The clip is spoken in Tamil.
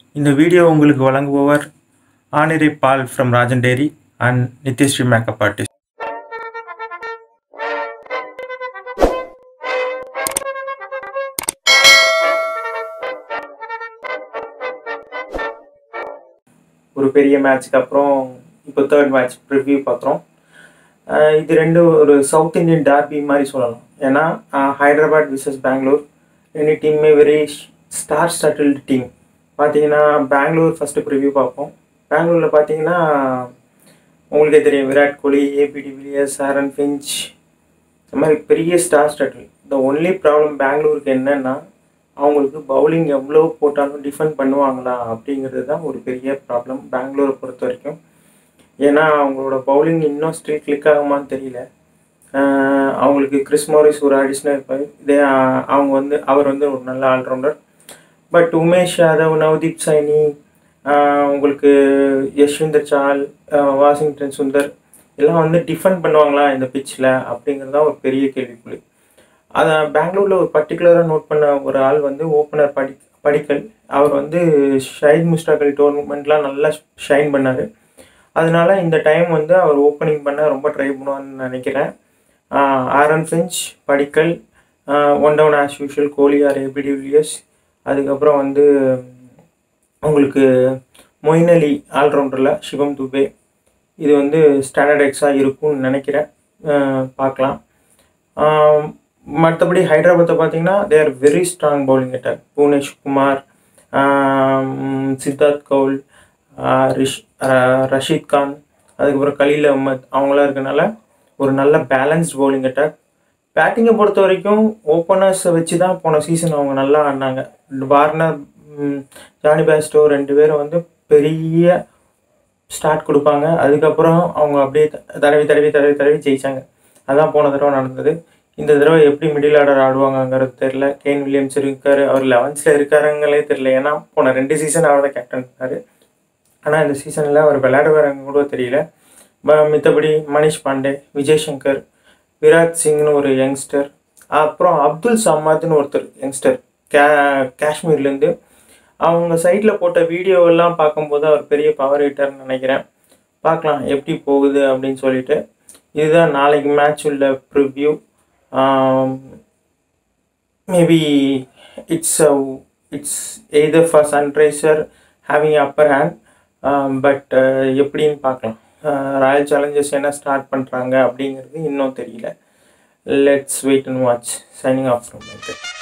இந்த வீடியோ உங்களுக்கு வழங்குபவர் ஆனிரை பால் from Rajan dairy and Nithyashree makeup artist ஒரு பெரிய மேட்ச்க்கு அப்புறம் இப்போ தேர்ட் மேட்ச் ரிவ்யூ பார்க்குறோம் அஹ் இது ரெண்டு ஒரு சவுத் இந்தியன் டார்பி மாதிரி சொல்லலாம் ஏன்னா அஹ் ஹைதராபாத் விசஸ் பெங்களூர் ரெண்டு டீமுமே வெரி ஸ்டார் ஸ்டாட்டில்டு டீம் பார்த்தீங்கன்னா பெங்களூர் ஃபஸ்ட்டு ப்ரிவ்யூ பார்ப்போம் பெங்களூரில் பார்த்தீங்கன்னா உங்களுக்கே தெரியும் Virat Kohli ABD Villiers Aaron Finch இந்த மாதிரி பெரிய star studded the only problem பெங்களூருக்கு என்னன்னா அவங்களுக்கு பவுலிங் எவ்வளோ போட்டாலும் டிஃபெண்ட் பண்ணுவாங்களா அப்படிங்கிறது தான் ஒரு பெரிய ப்ராப்ளம் பெங்களூரை பொறுத்த வரைக்கும் ஏன்னா அவங்களோட பவுலிங் இன்னும் ஸ்டில் கிளிக் ஆகுமான்னு தெரியல ஆஹ் அவங்களுக்கு கிறிஸ் மாரிஸ் ஒரு அடிஷ்னல் இருப்பார் இதே ஆஹ் அவங்க வந்து அவர் வந்து ஒரு நல்ல allrounder but Umesh Yadav Navdeep Saini ah உங்களுக்கு யஷ்விந்தர் சால் ஆஹ் வாஷிங்டன் சுந்தர் எல்லாம் வந்து டிஃபெண்ட் பண்ணுவாங்களா இந்த பிச்சில் அப்படிங்கிறது தான் ஒரு பெரிய கேள்விக்குறி அதை பெங்களூரில் ஒரு பர்டிகுலராக நோட் பண்ண ஒரு ஆள் வந்து ஓப்பனர் படி படிக்கல் அவர் வந்து ஷைன் முஸ்டாக் டோர்னமெண்ட்லாம் நல்லா ஷைன் பண்ணார் அதனால இந்த டைம் வந்து அவர் ஓப்பனிங் பண்ண ரொம்ப ட்ரை பண்ணுவான்னு நினைக்கிறேன் Aaron Finch Padikkal one down as usual Kohli or ABD Villiers அதுக்கப்புறம் வந்து உங்களுக்கு மொயின் அலி ஆல்ரவுண்டரில் சிவம் துபே இது வந்து ஸ்டாண்டர்ட் எக்ஸாக இருக்கும்னு நினைக்கிறேன் அஹ் பார்க்கலாம் ஆம், மற்றபடி ஹைதராபாத்தை பார்த்தீங்கன்னா they are very strong bowling attack Bhuvnesh Kumar ஆம், சித்தார்த் கவுல் ஆஹ் ரிஷ் ஆஹ் ரஷீத் கான் அதுக்கப்புறம் கலீல் அஹ்மத் அவங்களாம் இருக்கனால ஒரு நல்ல பேலன்ஸ்ட் பவுலிங் அட்டாக் பேட்டிங்கை பொறுத்த வரைக்கும் ஓப்பனர்ஸை வச்சு தான் போன சீசன் அவங்க நல்லா ஆடினாங்க வார்னர் ம், ஜானி பேஸ்டோ ரெண்டு பேரும் வந்து பெரிய ஸ்டார்ட் கொடுப்பாங்க அதுக்கப்புறம் அவங்க அப்படியே த- தடவி தடவி தடவி தடவி ஜெயிச்சாங்க அதான் போன தடவை நடந்தது இந்த தடவை எப்படி மிடில் ஆர்டர் ஆடுவாங்கங்கிறது தெரில கேன் வில்லியம்ஸ் இருக்காரு அவர் லெவன்ஸில் இருக்காருங்களே தெரில ஏன்னா போன ரெண்டு சீசன் அவர் தான் கேப்டன் இருக்காரு ஆனால் இந்த சீசனில் அவர் விளையாடுவாருங்க கூட தெரியல ப- மித்தபடி மனிஷ் பாண்டே விஜய் சங்கர் விராட் சிங்னு ஒரு யங்ஸ்டர் அப்புறம் அப்துல் சம்மாத்னு ஒருத்தர் யங்ஸ்டர் கே காஷ்மீர்லேருந்து அவங்க சைட்டில் போட்ட வீடியோவெல்லாம் பார்க்கும்போது அவர் பெரிய பவர் ஹிட்டர்னு நினைக்கிறேன் பார்க்கலாம் எப்படி போகுது அப்படின்னு சொல்லிட்டு இதுதான் நாளைக்கு மேட்ச் உள்ள preview maybe it's it's either for Sunriser having upper hand but எப்படின்னு பார்க்கலாம் ராயல் சேலஞ்சர்ஸ் என்ன ஸ்டார்ட் பண்ணுறாங்க அப்படிங்கிறது இன்னும் தெரியல let's wait and watch signing off from